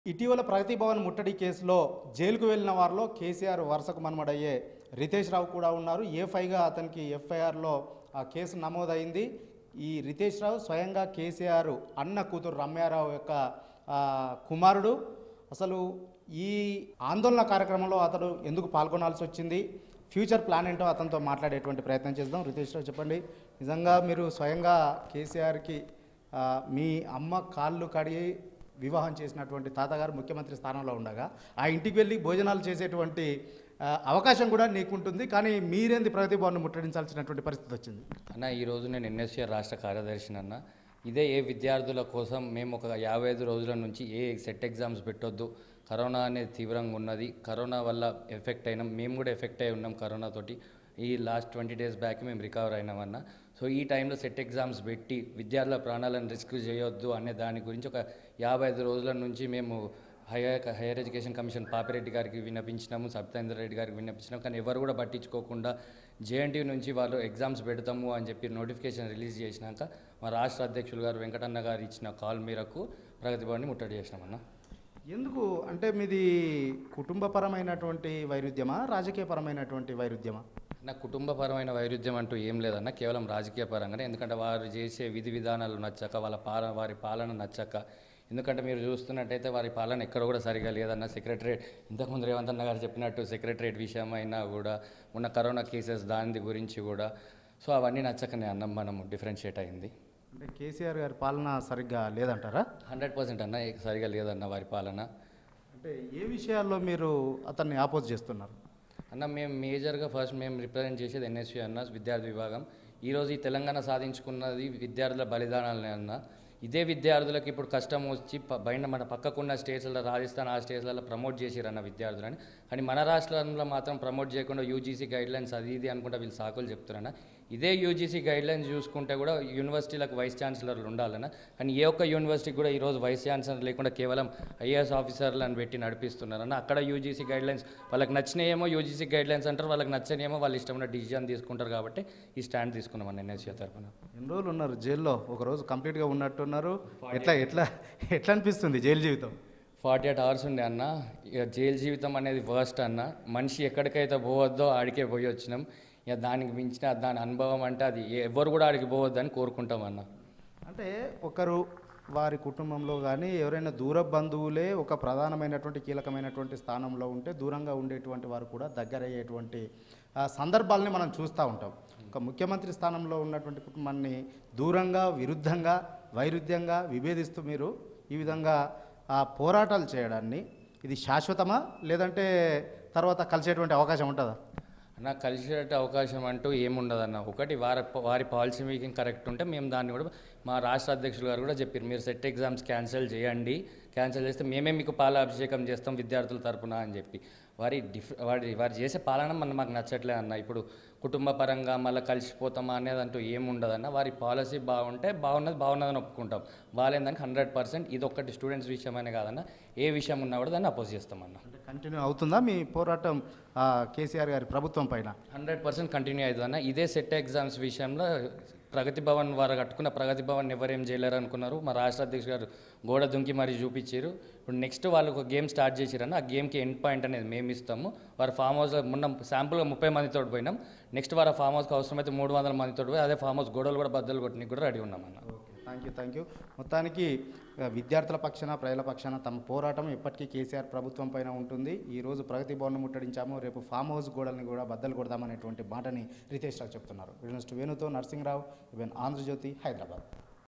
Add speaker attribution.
Speaker 1: ఇటీవల ప్రగతి భవన్ ముట్టడి కేసులో జైలుకు వెళ్ళిన వారిలో కేసీఆర్ వరుసకు మన్మడయ్యే రితేష్ రావు కూడా ఉన్నారు ఏ ఫైగా అతనికి ఎఫ్ఐఆర్లో ఆ కేసు నమోదైంది ఈ రితేష్ రావు స్వయంగా కేసీఆర్ అన్న కూతురు రమ్యారావు యొక్క ఆ, కుమారుడు అసలు ఈ ఆందోళన కార్యక్రమంలో అతడు ఎందుకు పాల్గొనాల్సి వచ్చింది ఫ్యూచర్ ప్లాన్ ఏంటో అతనితో మాట్లాడేటువంటి ప్రయత్నం చేద్దాం రితేష్ రావు చెప్పండి నిజంగా మీరు స్వయంగా కేసీఆర్కి ఆ, మీ అమ్మ కాళ్ళు కడిగి వివాహం చేసినటువంటి తాతగారు ముఖ్యమంత్రి స్థానంలో ఉండగా ఆ ఇంటికి వెళ్ళి భోజనాలు చేసేటువంటి ఆ, అవకాశం కూడా నీకుంటుంది కానీ మీరేంది ప్రగతి భవన్ ముట్టడించాల్సినటువంటి పరిస్థితి వచ్చింది
Speaker 2: అన్న ఈరోజు నేను ఎన్ఎస్ఆర్ రాష్ట్ర కార్యదర్శిని అన్న ఇదే ఏ విద్యార్థుల కోసం మేము ఒక యాభై ఐదు రోజుల నుంచి ఏ సెట్ ఎగ్జామ్స్ పెట్టొద్దు కరోనా అనేది తీవ్రంగా ఉన్నది కరోనా వల్ల ఎఫెక్ట్ అయినాం మేము కూడా ఎఫెక్ట్ అయి ఉన్నాం కరోనా తోటి ఈ లాస్ట్ ట్వంటీ డేస్ బ్యాక్ మేము రికవర్ అయినామన్న సో ఈ టైంలో సెట్ ఎగ్జామ్స్ పెట్టి విద్యార్థుల ప్రాణాలను రిస్క్ చేయొద్దు అనే దాని గురించి ఒక యాభై ఐదు రోజుల నుంచి మేము higher higher education commission Papireddy గారికి విన్నపించినాము సత్యేంద్ర రెడ్డి గారికి విన్నపించినాము కానీ ఎవరు కూడా పట్టించుకోకుండా జేఎన్టీ నుంచి వాళ్ళు ఎగ్జామ్స్ పెడతాము అని చెప్పి నోటిఫికేషన్ రిలీజ్ చేసినాక మా రాష్ట్ర అధ్యక్షులు గారు వెంకటన్న గారు ఇచ్చిన కాల్ మేరకు ప్రగతి భవన్ని ముట్టడి చేసినామన్న
Speaker 1: ఎందుకు అంటే మీది కుటుంబపరమైనటువంటి వైరుధ్యమా రాజకీయపరమైనటువంటి వైరుధ్యమా
Speaker 2: నా కుటుంబపరమైన వైరుధ్యం అంటూ ఏం లేదన్న కేవలం రాజకీయ పరంగానే ఎందుకంటే వారు చేసే విధి విధానాలు నచ్చక వాళ్ళ పాలన వారి పాలన నచ్చక ఎందుకంటే మీరు చూస్తున్నట్టయితే వారి పాలన ఎక్కడ కూడా సరిగా లేదన్న సెక్రటరేట్ ఇంతకుముందు రేవంత్ అన్న గారు చెప్పినట్టు సెక్రటరేట్ విషయం అయినా కూడా ఉన్న కరోనా కేసెస్ దాని గురించి కూడా సో అవన్నీ నచ్చకనే అన్నం మనం డిఫరెన్షియేట్ అయింది
Speaker 1: అంటే కేసీఆర్ గారి పాలన సరిగ్గా లేదంటారా
Speaker 2: హండ్రెడ్ పర్సెంట్ అన్న సరిగా లేదన్న వారి పాలన
Speaker 1: అంటే ఏ విషయాల్లో మీరు అతన్ని ఆపోజ్ చేస్తున్నారు
Speaker 2: అన్న మేము మేజర్గా ఫస్ట్ మేము రిప్రజెంట్ చేసేది ఎన్ఎస్యూ అన్న విద్యార్థి విభాగం ఈరోజు ఈ తెలంగాణ సాధించుకున్నది విద్యార్థుల బలిదానాలనే అన్న ఇదే విద్యార్థులకు ఇప్పుడు కష్టం వచ్చి ప- బయట మన పక్కకున్న స్టేట్స్లో రాజస్థాన్ ఆ స్టేట్స్లలో ప్రమోట్ చేసిరన్న విద్యార్థులని కానీ మన రాష్ట్రంలో మాత్రం ప్రమోట్ చేయకుండా యూజీసీ గైడ్లైన్స్ అది ఇది అనుకుంటా వీళ్ళు సాకులు చెప్తున్నారన్న ఇదే యూజీసీ గైడ్లైన్స్ చూసుకుంటే కూడా యూనివర్సిటీలకు వైస్ ఛాన్సలర్లు ఉండాలన్న కానీ ఏ ఒక్క యూనివర్సిటీకి కూడా ఈరోజు వైస్ ఛాన్సలర్ లేకుండా కేవలం ఐఏఎస్ ఆఫీసర్లను పెట్టి నడిపిస్తున్నారన్న అక్కడ యూజీసీ గైడ్లైన్స్ వాళ్ళకి నచ్చినాయేమో యూజీసీ గైడ్లైన్స్ అంటారు వాళ్ళకి నచ్చనేమో వాళ్ళు ఇష్టమైన డిసిజన్ తీసుకుంటారు కాబట్టి ఈ స్టాండ్ తీసుకున్నాం అన్న ఎన్ఎస్సీ తరఫున
Speaker 1: ఎన్ని రోజులు ఉన్నారు జైల్లో ఒక రోజు కంప్లీట్గా ఉన్నట్టున్నారు ఎట్లా ఎట్లా ఎట్లా అనిపిస్తుంది జైలు జీవితం
Speaker 2: ఫార్టీ ఎయిట్ అవర్స్ ఉండే అన్న ఇక జైలు జీవితం అనేది వర్స్ట్ అన్న మనిషి ఎక్కడికైతే పోవద్దో ఆడికే పోయి వచ్చినాం ఇక దానికి మించిన దాని అనుభవం అంటే అది ఎవరు కూడా ఆడికి పోవద్దని కోరుకుంటాం అన్న
Speaker 1: అంటే ఒకరు వారి కుటుంబంలో కానీ ఎవరైనా దూర బంధువులే ఒక ప్రధానమైనటువంటి కీలకమైనటువంటి స్థానంలో ఉంటే దూరంగా ఉండేటువంటి వారు కూడా దగ్గరయ్యేటువంటి ఆ, సందర్భాలని మనం చూస్తూ ఉంటాం ఒక ముఖ్యమంత్రి స్థానంలో ఉన్నటువంటి కుటుంబాన్ని దూరంగా విరుద్ధంగా వైరుధ్యంగా విభేదిస్తూ మీరు ఈ విధంగా ఆ పోరాటాలు చేయడాన్ని ఇది శాశ్వతమా లేదంటే తర్వాత కలిసేటువంటి అవకాశం ఉంటుందా
Speaker 2: అన్న కలిసేట అవకాశం అంటూ ఏముండదన్న ఒకటి వారి వారి పాలసీ మేకింగ్ కరెక్ట్ ఉంటే మేము దాన్ని కూడా మా రాష్ట్ర అధ్యక్షులు గారు కూడా చెప్పారు మీరు సెట్ ఎగ్జామ్స్ క్యాన్సిల్ చేయండి క్యాన్సిల్ చేస్తే మేమే మీకు పాలాభిషేకం చేస్తాం విద్యార్థుల తరపున అని చెప్పి వారి డిఫ్ వారి వారు చేసే పాలన మన మాకు నచ్చట్లే అన్న ఇప్పుడు కుటుంబ పరంగా మళ్ళీ కలిసిపోతామా అనేది అంటూ ఏముండదన్న వారి పాలసీ బాగుంటే బాగున్నది బాగున్నదని ఒప్పుకుంటాం వాళ్ళేందానికి హండ్రెడ్ పర్సెంట్ ఇది ఒక్కటి స్టూడెంట్స్ విషయమైనా కాదన్న ఏ విషయం ఉన్నా కూడా దాన్ని అపోజ్ చేస్తామన్న
Speaker 1: అంటే కంటిన్యూ అవుతుందా మీ పోరాటం ఆ, కేసీఆర్ గారి ప్రభుత్వం పైన
Speaker 2: హండ్రెడ్ పర్సెంట్ కంటిన్యూ అవుతుందన్న ఇదే సెట్ ఎగ్జామ్స్ విషయంలో ప్రగతి భవన్ వారు కట్టుకున్న ప్రగతి భవన్ ఎవరేం చేయలేరు అనుకున్నారు మా రాష్ట్ర అధ్యక్షుడు గారు గోడ దుంకి మరీ చూపించారు ఇప్పుడు నెక్స్ట్ వాళ్ళు ఒక గేమ్ స్టార్ట్ చేసిరన్న ఆ గేమ్కి ఎండ్ పాయింట్ అనేది మేము ఇస్తాము వారు ఫామ్ హౌస్ మొన్న శాంపుల్గా ముప్పై మందితో పోయినాం నెక్స్ట్ వారు ఫామ్ హౌస్కి అవసరమైతే మూడు వందల మందితో పోయి అదే ఫామ్ హౌస్ గోడలు కూడా బద్దలు కొట్టడానికి కూడా రెడీ ఉన్నామన్న
Speaker 1: థ్యాంక్ యూ థ్యాంక్ యూ మొత్తానికి ఆ, విద్యార్థుల పక్షాన ప్రజల పక్షాన తమ పోరాటం ఎప్పటికీ కేసీఆర్ ప్రభుత్వం పైన ఉంటుంది ఈ రోజు ప్రగతి భవన్ ముట్టడించాము రేపు ఫామ్ హౌస్ గోడల్ని కూడా బద్దలు కొడదామనేటువంటి మాటని రితేష్ రావు చెప్తున్నారు వీడియోస్ట్ వేణుతో నరసింహరావు ఈవెన్ ఆంధ్రజ్యోతి హైదరాబాద్